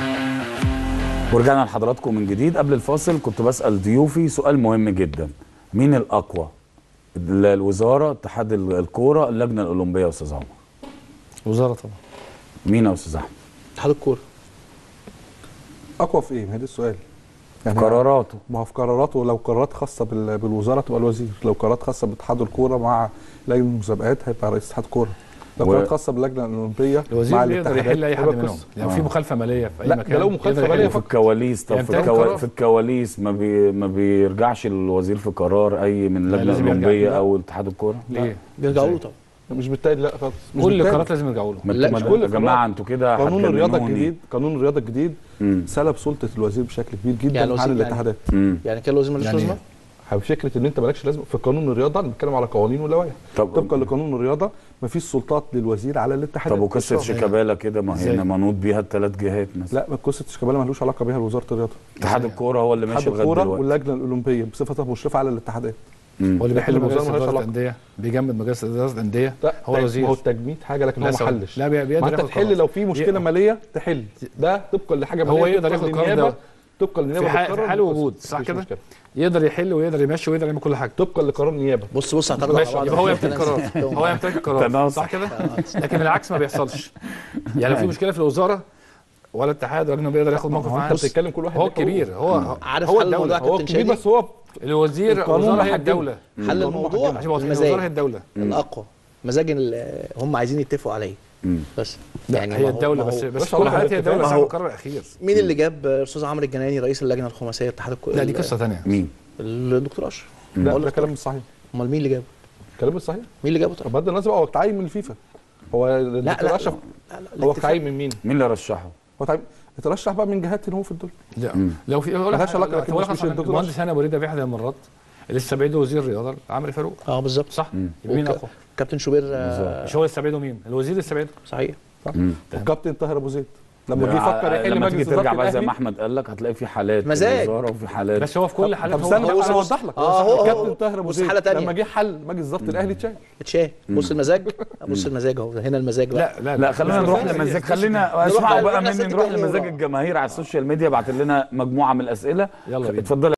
ورجعنا لحضراتكم من جديد قبل الفاصل كنت بسأل ضيوفي سؤال مهم جدا مين الأقوى ال- الوزارة اتحاد ال- الكورة اللجنة الأولمبية يا أستاذ عمر وزاره طبعا مين يا أستاذ أحمد اتحاد الكوره اقوى في ايه؟ ما هي ده السؤال يعني قراراته ما هو في قراراته لو قرارات خاصه بال- بالوزاره تبقى الوزير لو قرارات خاصه باتحاد الكوره مع لجنه المسابقات هيبقى رئيس اتحاد الكوره لو و- قرارات خاصه باللجنه الاولمبيه الوزير مع بيقدر الاتحادات يحل اي حد هيبقى منهم قصة. يعني في مخالفه ماليه في اي لا، مكان ده لو مخالفة يقدر مالية يحل. وفي الكواليس طب يعني في, تاني الكوا... قرار. في الكواليس ما بي... ما بيرجعش الوزير في قرار أي من اللجنة لازم يرجع. الأولمبية لا. أو اتحاد الكورة ليه؟ بيرجعوا له طبعا مش بالتالي لا خالص مش كل بالتالي. القرارات لازم يرجعوا له ما لا، انتوا مش ما- كل يا جماعة القرارات. انتوا كده قانون الرياضه هتجننوني. الجديد قانون الرياضه الجديد مم. سلب سلطه الوزير بشكل كبير جدا يعني عن الوزير يعني- الاتحادات مم. يعني كان الوزير ملوش يعني لازمه فكره ان انت مالكش لازمه في قانون الرياضه بنتكلم على قوانين ولوائح طب طبقا لقانون الرياضه مفيش سلطات للوزير على الاتحادات طب وقصة بالشرع. شيكابالا كده ما هي ازاي؟ منوط بيها الثلاث جهات مثلا لا ما قصه شيكابالا ملوش علاقه بيها وزاره الرياضه اتحاد الكورة هو اللي اتحاد ماشي لغاية الكوره دلوقتي واللجنه الاولمبيه بصفتها مشرفه على الاتحادات مم. هو اللي بيحل لكن مجالس الوزارة مالهاش اداره علاقة. الانديه بيجمد مجالس اداره الانديه لا هو ما الوزير هو التجميد حاجه لكن هو لا ما ثواني. حلش لا بي- بيقدر ما انت ياخد تحل قرار. لو في مشكله ي- ماليه تحل ده طبقا لحاجه هو ماليه يقدر طبقاً ياخد القرار للنيابة، ده. طبقا للنيابه في حال- بتقرر في حال بس وجود، مفيش صح كده؟ مشكلة. يقدر يحل ويقدر يمشي ويقدر يعمل كل حاجه طبقا لقرار النيابه بص بص اعترض على ماشي بعض يبقى هو الناس. يمتلك قرار هو يمتلك قرار تناصح. صح كده لكن العكس ما بيحصلش يعني لو في مشكله في الوزاره ولا اتحاد ولا انه بيقدر ياخد موقف هو انت معاه بتتكلم كل واحد هو ليه حقوقه. الكبير هو عارف هو حل الموضوع الدوله هو كابتن كبير شادي بس هو الوزير القانون الوزاره هي محجمه. الدوله حل القانون الموضوع عشان هو المزاج الوزاره هي الدوله الاقوى مزاج ال- هم عايزين يتفقوا عليه مم. بس يعني ما هي هو- الدوله ما هو- بس بس بس كل هو حالات هي الدوله ما صاحب هو- القرار الاخير مين اللي جاب استاذ عمرو الجناني رئيس اللجنه الخماسيه اتحاد الكوره لا دي قصه ثانيه مين؟ الدكتور اشرف لا بقول ده لك كلام مش صحيح امال مين اللي جابه؟ كلام مش صحيح مين اللي جابه طب؟ طب بغض النظر هو تعين من الفيفا هو لا الدكتور لا اشرف لا، لا، هو الاتفاق- تعين من مين؟ مين اللي رشحه؟ هو تعين اترشح بقى من جهات هو في الدول لا مم. لو في اقول لك ملهاش حاجة، علاقة، لا، لكن أقول مش- لك مش حاجة، الدكتور المهندس هاني ابو ريده في احدى المرات اللي استبعده وزير الرياضه عمرو فاروق اه بالظبط صح يبقى مين وك- اقوى؟ كابتن شوبير آه، مش هو اللي استبعده مين؟ الوزير اللي استبعده صحيح مم. والكابتن طاهر ابو زيد لما جه لا، يفكر يحل لما تيجي مجلس ترجع اداره بقى زي الاهلي ما احمد قال لك هتلاقي في حالات في مزاج. الوزارة وفي حالات بس هو في كل حالات طب هو استنى هو- بقى انا هو- اوضح لك آه، هو- الكابتن هو- طاهر ابو بص زيد حالة تانية. لما جه حل مجلس اداره الاهلي اتشال اتشاه بص المزاج بص المزاج اهو هنا المزاج بقى لا لا لا خلينا بس- نروح بس- لمزاج بس- خلينا نروح اسمعوا على- بقى نروح مني لست نروح الجمهور. لمزاج الجماهير على السوشيال ميديا بعت لنا مجموعة من الأسئلة يلا بينا. اتفضل